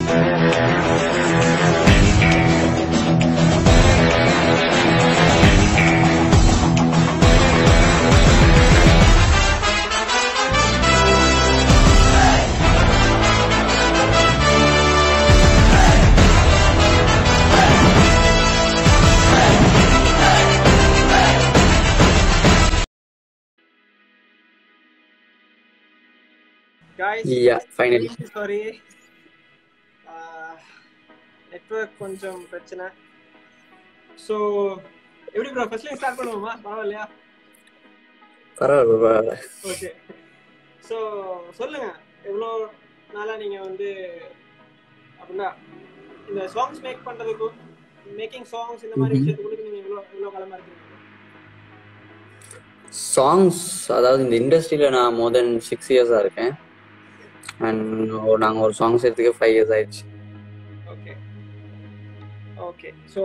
guys Yeah, finally. Sorry network கொஞ்சம் பிரச்சனை so எப்படி ப்ரோ ஃபர்ஸ்ட்ல ஸ்டார்ட் பண்ணுவோமா பரவாயில்லையா பரவாயில்ல பரவாயில்ல ஓகே ஸோ சொல்லுங்க எவ்வளோ நாளா நீங்க வந்து அப்படின்னா இந்த சாங்ஸ் மேக் பண்றதுக்கும் மேக்கிங் சாங்ஸ் இந்த மாதிரி Mhm. விஷயத்துக்கு நீங்க எவ்வளோ எவ்வளோ காலமா இருக்கீங்க சாங்ஸ் அதாவது இந்த இண்டஸ்ட்ரியில நான் மோர் தென் சிக்ஸ் இயர்ஸா இருக்கேன் அண்ட் நாங்க ஒரு சாங்ஸ் எடுத்துக்க ஃபைவ் இயர்ஸ் ஆயிடுச்சு ஓகே ஓகே ஸோ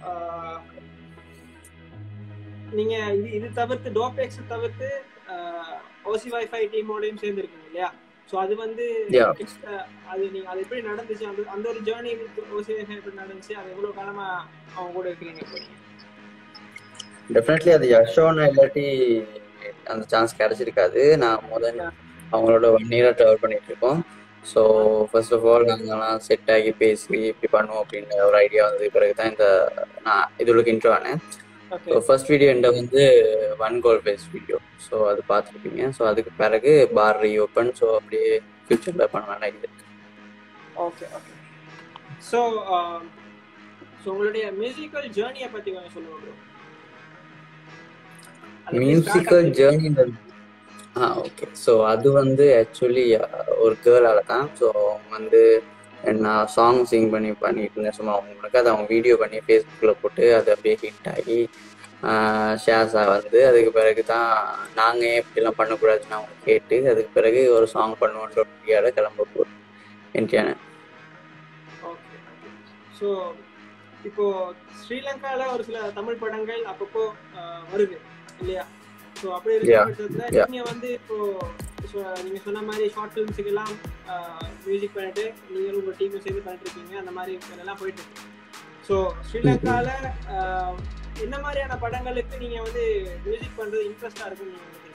நீங்க இது இது தவிர்த்து டோபெக்ஸ் தவிர்த்து ஓசி வைஃபை டீமோடையும் சேர்ந்துருக்கீங்க இல்லையா ஸோ அது வந்து Yeah. extra- அது நீங்க அது எப்படி நடந்துச்சு அந்த அந்த ஒரு ஜேர்னி ஓசி வைஃபை எப்படி நடந்துச்சு அது எவ்வளவு காலமா அவங்க கூட இருக்கிறீங்க இப்போ நீங்க? டெஃபினெட்லி அது யஷோன்னு இல்லாட்டி அந்த சான்ஸ் கிடைச்சிருக்காது நான் மோர் தென் அவங்களோட ஒன் இயராக ட்ராவல் பண்ணிட்டு இருக்கோம் ஸோ ஃபர்ஸ்ட் ஆஃப் ஆல் நாங்கள்லாம் செட் ஆகி பேசி இப்படி பண்ணுவோம் அப்படின்னு ஒரு ஐடியா வந்தது பிறகு தான் இந்த நான் இதுக்கு இன்ட்ரோ ஆனேன் ஓகே ஸோ ஃபர்ஸ்ட் வீடியோ என்ட வந்து one Galle Face video so அது பார்த்துருப்பீங்க ஸோ அதுக்கு பிறகு பார் ரீ ஓப்பன் ஸோ அப்படியே ஃபியூச்சரில் பண்ணலாம் ஐடியா இருக்கு ஓகே ஓகே ஸோ ஸோ உங்களுடைய மியூசிக்கல் ஜேர்னியை பத்தி கொஞ்சம் சொல்லுங்க ப்ரோ மியூசிக்கல் ஜேர்னி ஆ ஓகே ஸோ அது வந்து ஆக்சுவலி ஒரு கேர்ளால தான் ஸோ அவங்க வந்து நான் சாங் சிங் பண்ணி பண்ணிட்டு இருந்தேன் சும்மா அவங்களுக்கு அதை அவங்க வீடியோ பண்ணி ஃபேஸ்புக்கில் போட்டு அது அப்படியே ஹிட் ஆகி ஷேர்ஸாக வந்து அதுக்கு பிறகு தான் நாங்கள் ஏன் இப்படிலாம் பண்ணக்கூடாதுன்னு அவங்க கேட்டு அதுக்கு பிறகு ஒரு சாங் பண்ணுவோன்ற ஒரு ஐடியாவில் கிளம்ப போகிறோம் என்டியான ஓகே ஸோ இப்போ ஸ்ரீலங்கால ஒரு சில தமிழ் படங்கள் அப்பப்போ அஹ், வருது இல்லையா ஸோ அப்படி இருக்கிற Yeah, பட்சத்துல yeah. நீங்க வந்து இப்போ so நீங்க சொன்ன மாதிரி ஷார்ட் ஃபிலிம்ஸுக்கு எல்லாம் மியூசிக் பண்ணிட்டு நீங்களும் உங்க டீமும் சேர்ந்து பண்ணிட்டு இருக்கீங்க அந்த மாதிரி எல்லாம் போயிட்டு இருக்கு ஸோ ஸ்ரீலங்கால அஹ், என்ன மாதிரியான படங்களுக்கு நீங்க வந்து மியூசிக் பண்றது இன்ட்ரெஸ்டா இருக்குன்னு நீங்க நினைக்கிறீங்க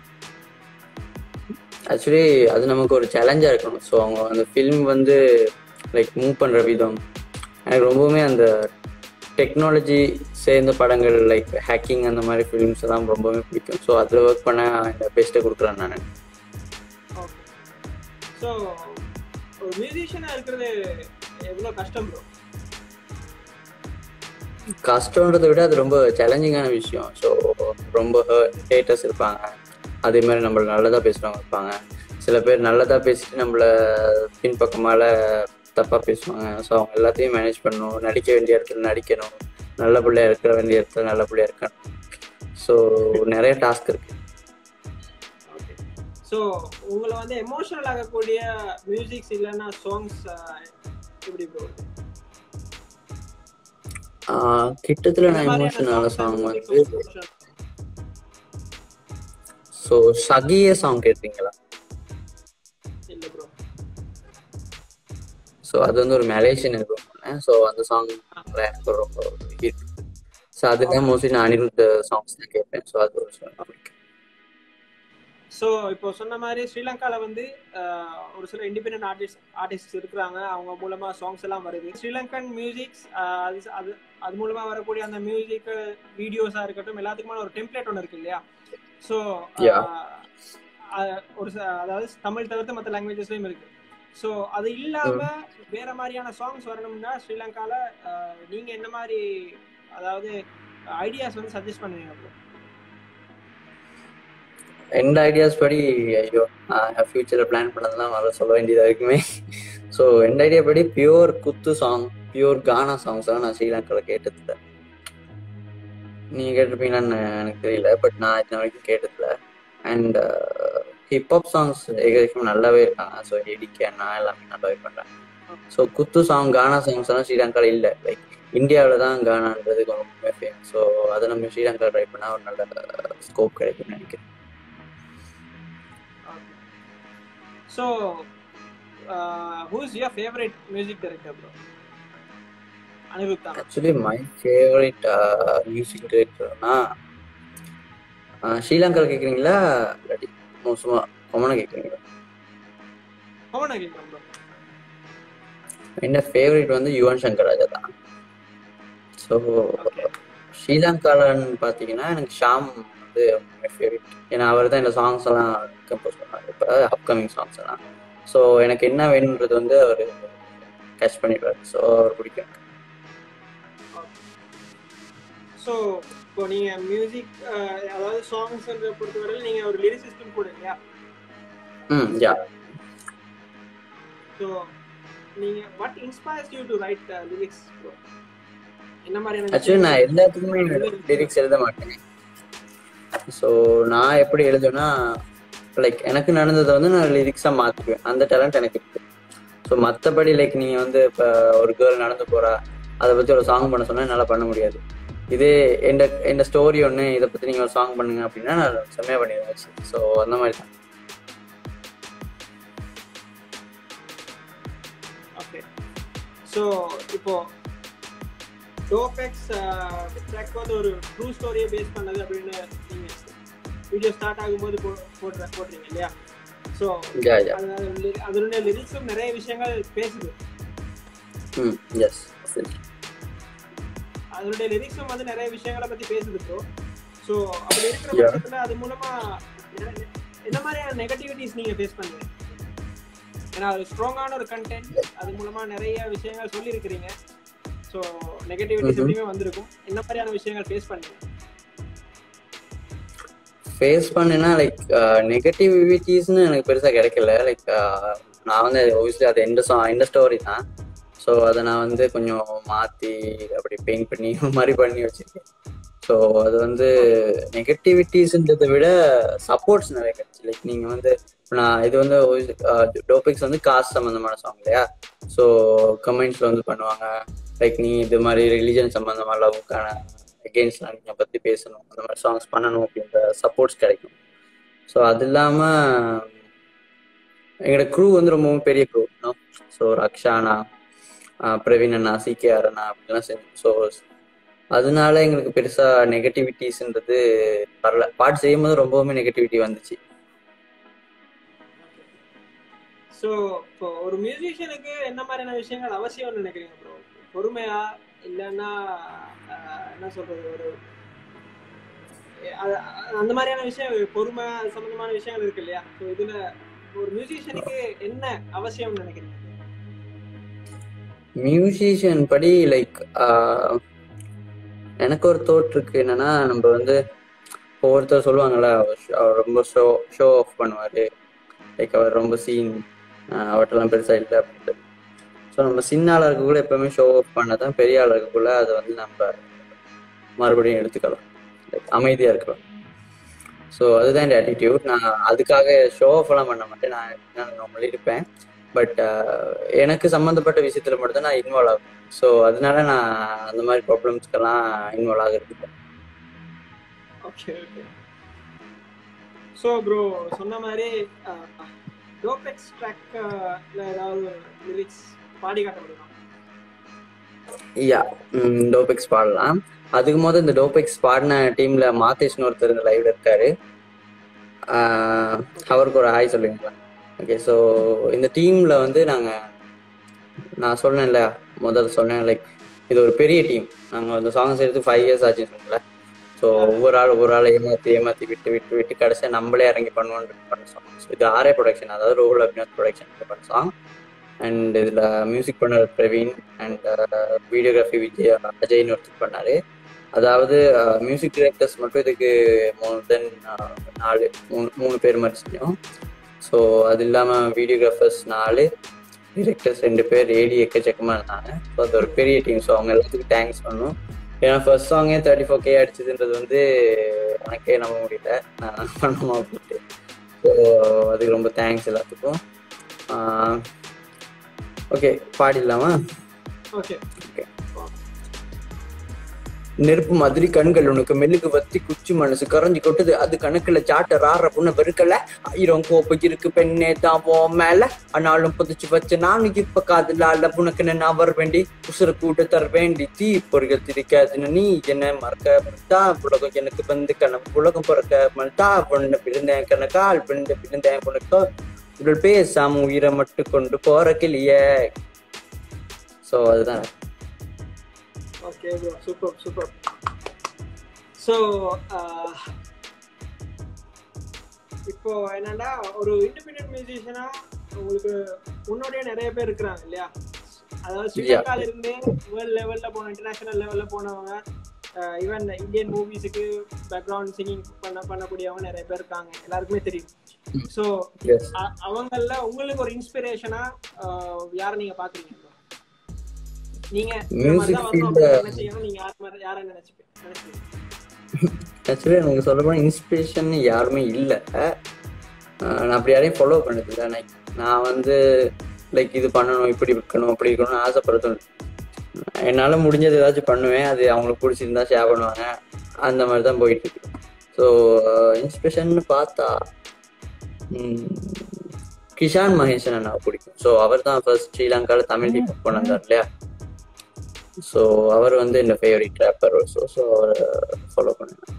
ஆக்சுவலி அது நமக்கு ஒரு சேலஞ்சாக இருக்கணும் ஸோ அவங்க அந்த ஃபிலிம் வந்து லைக் மூவ் பண்ணுற விதம் எனக்கு ரொம்பவுமே அந்த டெக்னாலஜி சேர்ந்த படங்கள் லைக் ஹேக்கிங் அந்த மாதிரி ஃபிலிம்ஸ் எல்லாம் ரொம்பவுமே பிடிக்கும் ஸோ அதில் ஒர்க் பண்ண இந்த பெஸ்ட்டை கொடுக்குறேன் நான் ஓகே ஸோ ஒரு மியூசிஷியனா இருக்கிறது எவ்வளோ கஷ்டம் ப்ரோ கஷ்டன்றதை விட அது ரொம்ப சேலஞ்சிங்கான விஷயம் ஸோ ரொம்ப ஹேட்டர்ஸ் இருப்பாங்க அதே மாதிரி நம்மள நல்லதாக பேசுகிறவங்க இருப்பாங்க சில பேர் நல்லதாக பேசிட்டு நம்மளை பின்பக்கமால தப்பாக பேசுவாங்க ஸோ அவங்க எல்லாத்தையும் மேனேஜ் பண்ணணும் நடிக்க வேண்டிய இடத்துல நடிக்கணும் நல்ல பிள்ளையா இருக்க வேண்டிய இடத்துல நல்ல பிள்ளையா இருக்கணும் ஸோ நிறைய டாஸ்க் இருக்கு ஓகே ஸோ உங்களை வந்து எமோஷனல் ஆகக்கூடிய மியூசிக்ஸ் இல்லைன்னா சாங்ஸ் எப்படி ப்ரோ ஆஹ் கிட்டத்தில் நான் எமோஷனான சாங் வந்து ஸோ சகிய சாங் கேட்டீங்களா இல்லை ப்ரோ ஸோ அது வந்து ஒரு மலேசியன் இருக்கும் ஸோ அந்த சாங் எனக்கு ரொம்ப ஹிட் ஸோ அதுக்காக மோஸ்ட்லி நான் அனிருத் சாங்ஸ் தான் கேட்பேன் ஸோ அது ஒரு song பிடிக்கும் ஸோ இப்போ சொன்ன மாதிரி ஸ்ரீலங்கால வந்து ஆஹ், ஒரு சில இண்டிபெண்டன்ட் ஆர்டிஸ்ட் ஆர்டிஸ்ட் இருக்கிறாங்க அவங்க மூலமா சாங்ஸ் எல்லாம் வருது ஸ்ரீலங்கன் மியூசிக்ஸ் அது அது அது மூலமா வரக்கூடிய அந்த மியூசிக் வீடியோஸா இருக்கட்டும் எல்லாத்துக்குமான ஒரு டெம்ப்ளேட் ஒன்று இருக்கு இல்லையா ஸோ Yeah. ஒரு ச- அதாவது தமிழ் தவிர்த்து மற்ற லாங்குவேஜஸ்லயும் இருக்கு ஸோ அது இல்லாம வேற மாதிரியான சாங்ஸ் வரணும்னா ஸ்ரீலங்கால ஆஹ், நீங்க என்ன மாதிரி அதாவது ஐடியாஸ் வந்து சஜஸ்ட் பண்ணுவீங்க bro? எந்த ஐடியாஸ் படி ஐயோ நான் ஃபியூச்சரில் பிளான் பண்ணதெல்லாம் வர சொல்ல வேண்டியதாக இருக்குமே ஸோ எந்த ஐடியா படி பியூர் குத்து சாங் பியூர் கானா சாங்ஸ் தான் நான் ஸ்ரீலங்காவில் கேட்டதில்ல நீங்கள் கேட்டிருப்பீங்களான்னு எனக்கு தெரியல பட் நான் இன்ன வரைக்கும் கேட்டதில்ல அண்ட் ஹிப்ஹாப் சாங்ஸ் ஏகദേശம் நல்லாவே இருக்காங்க ஸோ எடிக்கே அண்ணா எல்லாமே நல்லாவே பண்ணுறாங்க ஸோ குத்து சாங் கானா சாங்ஸ் எல்லாம் ஸ்ரீலங்காவில் இல்லை லைக் இந்தியாவில் தான் கானான்றது ரொம்ப ஃபேமஸ் ஸோ அதை நம்ம ஸ்ரீலங்கா ட்ரை பண்ணால் ஒரு நல்ல ஸ்கோப் கிடைக்கும்னு நினைக்கிறேன் so who is your favourite music director bro Anirudh தான் ஆக்சுவலி மை ஃபேவரட் மியூசிக் டைரக்டர்னா ஸ்ரீலங்காவில் கேட்குறீங்களா இல்லாட்டி மோசமாக காமனாக கேட்குறீங்களா பவனா கேட்குறேன் ப்ரோ என்ன ஃபேவரட் வந்து யுவன் சங்கர் ராஜா தான் ஸோ ஓகே ஸ்ரீலங்காலன்னு பார்த்தீங்கன்னா எனக்கு ஷாம் வந்து மை ஃபேவரட் ஏன்னா அவர் தான் இந்த சாங்ஸ் எல்லாம் கம்போஸ் பண்ணார் இப்போ அப்கமிங் சாங்ஸ் எல்லாம் ஸோ எனக்கு என்ன வேணுன்றது வந்து அவர் கேட்ச் பண்ணிடுவார் ஸோ அவர் பிடிக்கும் ஸோ இப்போ நீங்க மியூசிக் அதாவது சாங்ஸ் பொறுத்தவரையில் நீங்க ஒரு லிரிசிஸ்டும் கூட இல்லையா ம் யா ஸோ நீங்க what inspires you to write lyrics என்ன மாதிரியான ஆக்சுவலி நான் எல்லாத்துக்குமே லிரிக்ஸ் எழுத மாட்டேன் ஸோ நான் எப்படி எழுதுவேன்னா லைக் எனக்கு நடந்ததை வந்து நான் லிரிக்ஸாக மாற்றிக்குவேன் அந்த டேலண்ட் எனக்கு இருக்கு ஸோ மற்றபடி லைக் நீங்கள் வந்து இப்போ ஒரு கேர்ள் நடந்து போகிறா அதை பற்றி ஒரு சாங் பண்ண சொன்னால் என்னால் பண்ண முடியாது இதே எந்த எந்த ஸ்டோரி ஒன்று இதை பற்றி நீங்கள் ஒரு சாங் பண்ணுங்க அப்படின்னா நான் செம்மையாக பண்ணிடுவேன் ஸோ அந்த மாதிரி தான் ஓகே ஸோ இப்போ டோபெக்ஸ் ட்ராக் வந்து ஒரு ட்ரூ ஸ்டோரியை பேஸ் பண்ணது அப்படின்னு நீங்க வீடியோ ஸ்டார்ட் ஆகும்போது போ போடுற போடுறீங்க இல்லையா ஸோ யா யா அதனுடைய லிரிக்ஸும் நிறைய விஷயங்கள் பேசுது ம் எஸ் அதனுடைய லிரிக்ஸும் வந்து நிறைய விஷயங்களை பத்தி பேசுது ப்ரோ ஸோ அப்படி இருக்கிற Yeah. பட்சத்துல அது மூலமா என்ன- என்ன மாதிரியான நெகட்டிவிட்டிஸ் நீங்க ஃபேஸ் பண்ணீங்க ஏன்னா அது ஸ்ட்ராங்கான ஒரு கண்டென்ட் அது மூலமா நிறைய விஷயங்கள் சொல்லியிருக்கிறீங்க ஸோ நெகட்டிவிட்டிஸ் Mhm. எப்படியுமே வந்திருக்கும் என்ன மாதிரியான விஷயங்கள் ஃபேஸ் பண்ணீங்க ஃபேஸ் பண்ணேன்னா லைக் நெகட்டிவிட்டிஸ்னு எனக்கு பெருசாக கிடைக்கல லைக் நான் வந்து ஒபியஸ்லி அது எந்த சா எந்த ஸ்டோரி தான் ஸோ அதை நான் வந்து கொஞ்சம் மாற்றி அப்படி பெயிண்ட் பண்ணி ஒரு மாதிரி பண்ணி வச்சிருக்கேன் ஸோ அது வந்து நெகட்டிவிட்டிஸ்ன்றதை விட சப்போர்ட்ஸ் நிறைய கிடைச்சு லைக் நீங்கள் வந்து இப்ப நான் இது வந்து டோபிக்ஸ் வந்து காசு சம்மந்தமான சாங் இல்லையா ஸோ கமெண்ட்ஸில் வந்து பண்ணுவாங்க லைக் நீ இது மாதிரி ரிலீஜன் சம்மந்தமாக லவ்வுக்கான எகெயின்ஸ்ட்லாம் நீங்கள் பற்றி பேசணும் அந்த மாதிரி சாங்ஸ் பண்ணணும் அப்படின்ற சப்போர்ட்ஸ் கிடைக்கும் ஸோ அது இல்லாமல் எங்களோட க்ரூ வந்து ரொம்பவும் பெரிய க்ரூ ஸோ ரக்ஷானா ஆஹ் பிரவீன் அண்ணா சிகேஆர் அண்ணா அப்படிலாம் செஞ்சு ஸோ அதனால எங்களுக்கு பெருசா நெகட்டிவிட்டிஸ்ன்றது வரல பாட்டு செய்யும் போது ரொம்பவுமே நெகட்டிவிட்டி வந்துச்சு ஸோ இப்போ ஒரு மியூசிஷியனுக்கு என்ன மாதிரியான விஷயங்கள் அவசியம்னு நினைக்கிறீங்க ப்ரோ பொறுமையா இல்லைன்னா ஆஹ், என்ன சொல்றது ஒரு அ- அ- அந்த மாதிரியான விஷயம் பொறுமை அது சம்பந்தமான விஷயங்கள் இருக்கு இல்லையா ஸோ இதுல ஒரு மியூசிஷியனுக்கு என்ன அவசியம்னு நினைக்கிறீங்க மியூசிஷியன் படி லைக் எனக்கு ஒரு தோட் இருக்கு என்னன்னா நம்ம வந்து ஒவ்வொருத்தர் சொல்லுவாங்கல்ல அவர் ஷோ- அவர் ரொம்ப ஷோ ஷோ ஆஃப் பண்ணுவாரு லைக் அவர் ரொம்ப சீன் அவர்கிட்டலாம் பெருசா இல்லை அப்படின்ட்டு ஸோ நம்ம சின்ன ஆளா இருக்கக்குள்ள எப்பவுமே ஷோ ஆஃப் பண்ணதான் பெரிய ஆளா இருக்கக்குள்ள அதை வந்து நம்ம மறுபடியும் எடுத்துக்கலாம் லைக் அமைதியா இருக்கலாம் ஸோ அதுதான் என் ஆட்டிடியூட் நான் அதுக்காக ஷோ ஆஃப் எல்லாம் பண்ண மாட்டேன் நான் நான் நார்மலி இருப்பேன் பட் எனக்கு சம்மந்தப்பட்ட விஷயத்துல மட்டும் தான் நான் இன்வால்வ் ஆகும் ஸோ அதனால நான் அந்த மாதிரி ப்ராப்ளம்ஸ்க்கெல்லாம் இன்வால்வ் ஆகிறது இல்ல. ஓகே ஓகே ஸோ ப்ரோ சொன்ன மாதிரி டோபெக்ஸ் ட்ராக்ல ஏதாவது லிரிக்ஸ் பாடி காட்ட முடியுமா யா டோபெக்ஸ் பாடலாம் அதுக்கு முதல் இந்த டோபெக்ஸ் பாடின டீம்ல மாத்தேஷ்னு ஒருத்தர் இந்த லைவ்ல இருக்காரு ஆஹ் அவருக்கு ஒரு ஹாய் சொல்லுங்களா ஓகே ஸோ இந்த டீம்ல வந்து நாங்க நான் சொன்னேன்ல முதல்ல சொன்னேன் லைக் இது ஒரு பெரிய டீம் நாங்க அந்த சாங்ஸ் எடுத்து ஃபைவ் இயர்ஸ் ஆச்சுன்னு சொன்னல ஸோ ஒவ்வொரு ஆள் ஒவ்வொரு ஆள் ஏமாத்தி ஏமாத்தி விட்டு விட்டு விட்டு கடைசியாக நம்மளே இறங்கி பண்ணுவோம்னு பண்ண சாங் இது ஆரே ப்ரொடக்ஷன் அதாவது ரோஹுல் அபிநாத் ப்ரொடக்ஷன் பண்ண சாங் அண்ட் இதுல மியூசிக் பண்ணவர் பிரவீன் அண்ட் வீடியோகிராஃபி விஜய் அஜய்னு ஒருத்தர் பண்ணாரு அதாவது மியூசிக் டிரெக்டர்ஸ் மட்டும் இதுக்கு மோர் தென் நாலு மூணு மூணு பேர் மாதிரி செஞ்சோம் ஸோ அது இல்லாமல் வீடியோகிராஃபர்ஸ் நாலு டிரெக்டர்ஸ் ரெண்டு பேர் ஏடி எக்கச்சக்கமாக இருந்தாங்க ஸோ அது ஒரு பெரிய டீம் ஸோ அவங்க எல்லாத்துக்கும் தேங்க்ஸ் பண்ணணும் ஏன்னா ஃபர்ஸ்ட் சாங்கே தேர்ட்டி ஃபோர் கே அடிச்சதுன்றது வந்து எனக்கே நம்ப முடியல நான் பண்ணுமா அப்படின்ட்டு ஸோ அதுக்கு ரொம்ப தேங்க்ஸ் எல்லாத்துக்கும் ஓகே பாடிடலாமா ஓகே ஓகே நெருப்பு மாதிரி கண்கள் உனக்கு மெழுகு வத்தி குச்சி மனசு கரைஞ்சு கொட்டுது அது கணக்குல சாட்ட ராற புண்ண வெறுக்கல ஆயிரம் கோப்பை இருக்கு பெண்ணே தான் போ மேல ஆனாலும் புதிச்சு வச்ச நானும் இப்ப காதலால உனக்கு நான் வர வேண்டி உசுர கூட்ட தர வேண்டி தீ பொறிகள் திரிக்காதுன்னு நீ என்ன மறக்க மறுத்தா உலகம் எனக்கு வந்து கணம் உலகம் பிறக்க மறுத்தா பொண்ணு பிறந்தேன் கணக்கால் பிறந்த பிறந்தேன் உனக்கு உங்கள் பேசாம உயிரை மட்டும் கொண்டு போற கிளிய சோ அதுதான் okay bro super super so இப்போ என்னன்னா ஒரு இண்டிபெண்டன்ட் மியூசிஷியனா உங்களுக்கு முன்னோடியே நிறைய பேர் இருக்கிறாங்க இல்லையா அதாவது ஸ்ரீலங்கால இருந்தே வேர்ல்ட் லெவல்ல போன இன்டர்நேஷனல் லெவல்ல போனவங்க ஈவன் இந்தியன் மூவிஸுக்கு பேக்ரவுண்ட் சிங்கிங் பண்ண பண்ணக்கூடியவங்க நிறைய பேர் இருக்காங்க எல்லாருக்குமே தெரியும் ஸோ எஸ் அவங்கள உங்களுக்கு ஒரு இன்ஸ்பிரேஷனா யாரை நீங்க பாக்குறீங்க bro? நீங்க இந்த மாதிரி Music தான் வரணும் field-ல- அப்படின்னு நினைச்சீங்கன்னா நீங்க யார் மாதிரி யாரை நினைச்சுப்பீங்க நினைச்சீங்க ஆக்சுவலி எனக்கு சொல்ல போனால் இன்ஸ்பிரேஷன் யாருமே இல்லை நான் அப்படி யாரையும் ஃபாலோ பண்ணதில்லை லைக் நான் வந்து லைக் இது பண்ணணும் இப்படி இருக்கணும் அப்படி இருக்கணும்னு ஆசைப்படுறது இல்லை. என்னால் முடிஞ்சது ஏதாச்சும் பண்ணுவேன் அது அவங்களுக்கு பிடிச்சிருந்தா ஷேர் பண்ணுவாங்க அந்த மாதிரி தான் போயிட்டு இருக்கு ஸோ இன்ஸ்பிரேஷன் பார்த்தா ம், கிஷான் மகேஷன் எனக்கு பிடிக்கும் ஸோ அவர் தான் ஃபர்ஸ்ட் ஸ்ரீலங்காவில் தமிழ் ஹிப் கொண்டு வந்தார் இல்லையா ஸோ அவர் வந்து என்னோட ஃபேவரட் ரேப்பர் ஸோ ஸோ அவரை ஃபாலோ பண்ணேன்